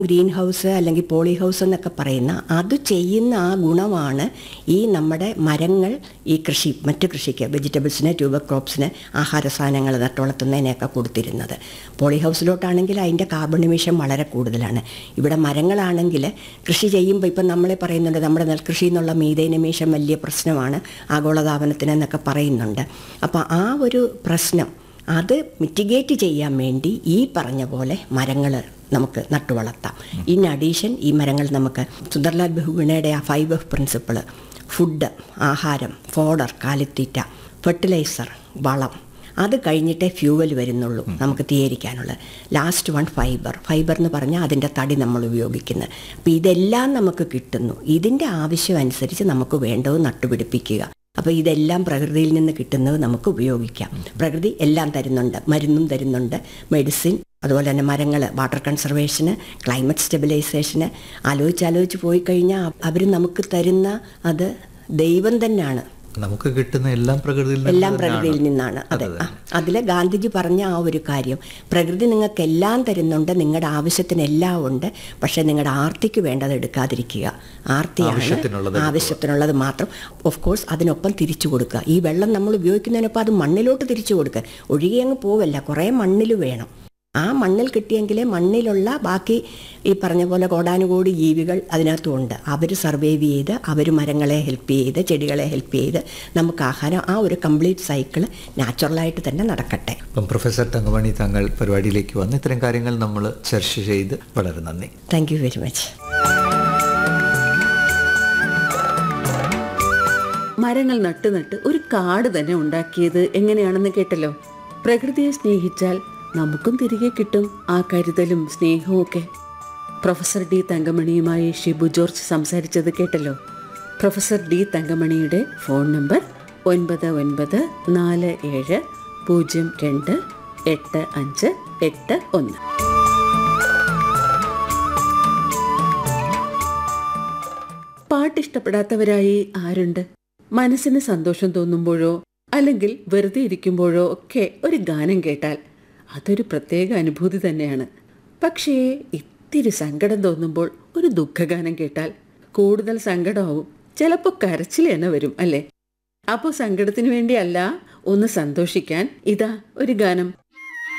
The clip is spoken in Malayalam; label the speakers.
Speaker 1: ഗ്രീൻ ഹൗസ് അല്ലെങ്കിൽ പോളി ഹൗസ് എന്നൊക്കെ പറയുന്ന അത് ചെയ്യുന്ന ആ ഗുണമാണ് ഈ നമ്മുടെ മരങ്ങൾ ഈ കൃഷി മറ്റു കൃഷിക്ക് വെജിറ്റബിൾസിന് ട്യൂബർ ക്രോപ്സിന് ആഹാര സാധനങ്ങൾ നട്ടുവളർത്തുന്നതിനെയൊക്കെ കൊടുത്തിരുന്നത് പോളി ഹൗസിലോട്ടാണെങ്കിൽ അതിൻ്റെ കാർബൺ എമിഷൻ വളരെ കൂടുതലാണ് ഇവിടെ മരങ്ങളാണെങ്കിൽ കൃഷി ചെയ്യുമ്പോൾ ഇപ്പം നമ്മളെ പറയുന്നുണ്ട് നമ്മുടെ നെൽകൃഷി എന്നുള്ള മീതേൻ എമിഷൻ വലിയ പ്രശ്നമാണ് ആഗോളതാപനത്തിന് എന്നൊക്കെ പറയുന്നുണ്ട് അപ്പോൾ ആ ഒരു പ്രശ്നം അത് മിറ്റിഗേറ്റ് ചെയ്യാൻ വേണ്ടി ഈ പറഞ്ഞ പോലെ മരങ്ങൾ നമുക്ക് നട്ടുവളർത്താം ഇൻ അഡീഷൻ ഈ മരങ്ങൾ നമുക്ക് സുന്ദർലാൽ ബഹുഗുണയുടെ ആ ഫൈവ് എഫ് പ്രിൻസിപ്പിൾ ഫുഡ് ആഹാരം ഫോഡർ കാലിത്തീറ്റ ഫെർട്ടിലൈസർ വളം അത് കഴിഞ്ഞിട്ടേ ഫ്യൂവൽ വരുന്നുള്ളൂ നമുക്ക് തീയരിക്കാനുള്ളത് ലാസ്റ്റ് വൺ ഫൈബർ ഫൈബർ എന്ന് പറഞ്ഞാൽ അതിൻ്റെ തടി നമ്മൾ ഉപയോഗിക്കുന്നത് അപ്പോൾ ഇതെല്ലാം നമുക്ക് കിട്ടുന്നു ഇതിൻ്റെ ആവശ്യം അനുസരിച്ച് നമുക്ക് വേണ്ടത് നട്ടുപിടിപ്പിക്കുക അപ്പോൾ ഇതെല്ലാം പ്രകൃതിയിൽ നിന്ന് കിട്ടുന്നത് നമുക്ക് ഉപയോഗിക്കാം പ്രകൃതി എല്ലാം തരുന്നുണ്ട് മരുന്നും തരുന്നുണ്ട് മെഡിസിൻ അതുപോലെ തന്നെ മരങ്ങൾ വാട്ടർ കൺസർവേഷന് ക്ലൈമറ്റ് സ്റ്റെബിലൈസേഷന് ആലോചിച്ചാലോചിച്ച് പോയി കഴിഞ്ഞാൽ അവർ നമുക്ക് തരുന്ന അത് ദൈവം തന്നെയാണ്
Speaker 2: നമുക്ക് കിട്ടുന്ന എല്ലാം പ്രകൃതിയിൽ നിന്ന്
Speaker 1: എല്ലാം
Speaker 2: തന്നെയാണ്.
Speaker 1: പ്രകൃതിയിൽ നിന്നാണ് അതെ അതിൽ ഗാന്ധിജി പറഞ്ഞ ആ ഒരു കാര്യം പ്രകൃതി നിങ്ങൾക്ക് എല്ലാം തരുന്നുണ്ട് നിങ്ങളുടെ ആവശ്യത്തിന് എല്ലാം ഉണ്ട് പക്ഷെ നിങ്ങളുടെ ആർത്തിക്ക് വേണ്ടത് എടുക്കാതിരിക്കുക ആർത്തിയാണ്
Speaker 2: ആവശ്യത്തിനുള്ളത്
Speaker 1: ആവശ്യത്തിനുള്ളത് മാത്രം ഓഫ് കോഴ്സ് അതിനൊപ്പം തിരിച്ചു കൊടുക്കുക ഈ വെള്ളം നമ്മൾ ഉപയോഗിക്കുന്നതിനൊപ്പം അത് മണ്ണിലോട്ട് തിരിച്ചു കൊടുക്കുക ഒഴുകി അങ്ങ് പോവല്ല കുറേ മണ്ണിൽ വേണം ആ മണ്ണിൽ കിട്ടിയെങ്കിലേ മണ്ണിലുള്ള ബാക്കി ഈ പറഞ്ഞ പോലെ കോടാനുകോടി ജീവികൾ അതിനകത്തും ഉണ്ട് അവർ സർവൈവ് ചെയ്ത് അവർ മരങ്ങളെ ഹെൽപ്പ് ചെയ്ത് ചെടികളെ ഹെൽപ്പ് ചെയ്ത് നമുക്ക് ആഹാരം ആ ഒരു കംപ്ലീറ്റ് സൈക്കിൾ നാച്ചുറലായിട്ട് തന്നെ നടക്കട്ടെ
Speaker 2: അപ്പം പ്രൊഫസർ തങ്കമണി താങ്കൾ പരിപാടിയിലേക്ക് വന്ന് ഇത്തരം കാര്യങ്ങൾ നമ്മൾ ചർച്ച ചെയ്ത് വളരെ നന്ദി
Speaker 1: താങ്ക് യു വെരി മച്ച്
Speaker 3: മരങ്ങൾ നട്ട് നട്ട് ഒരു കാട് തന്നെ ഉണ്ടാക്കിയത് എങ്ങനെയാണെന്ന് കേട്ടല്ലോ പ്രകൃതിയെ സ്നേഹിച്ചാൽ നമുക്കും തിരികെ കിട്ടും ആ കരുതലും സ്നേഹവും ഒക്കെ പ്രൊഫസർ ഡി തങ്കമണിയുമായി ഷിബു ജോർജ് സംസാരിച്ചത് കേട്ടല്ലോ പ്രൊഫസർ ഡി തങ്കമണിയുടെ ഫോൺ നമ്പർ ഒൻപത് ഒൻപത് നാല് ഏഴ് പൂജ്യം രണ്ട് എട്ട് അഞ്ച് എട്ട് ഒന്ന് പാട്ടിഷ്ടപ്പെടാത്തവരായി ആരുണ്ട് മനസ്സിന് സന്തോഷം തോന്നുമ്പോഴോ അല്ലെങ്കിൽ വെറുതെ ഇരിക്കുമ്പോഴോ ഒക്കെ ഒരു ഗാനം കേട്ടാൽ അതൊരു പ്രത്യേക അനുഭൂതി തന്നെയാണ് പക്ഷേ ഇത്തിരി സങ്കടം തോന്നുമ്പോൾ ഒരു ദുഃഖഗാനം കേട്ടാൽ കൂടുതൽ സങ്കടമാവും ചിലപ്പോൾ കരച്ചിൽ തന്നെ വരും അല്ലേ അപ്പോൾ സങ്കടത്തിന് വേണ്ടിയല്ല ഒന്ന് സന്തോഷിക്കാൻ ഇതാ ഒരു ഗാനം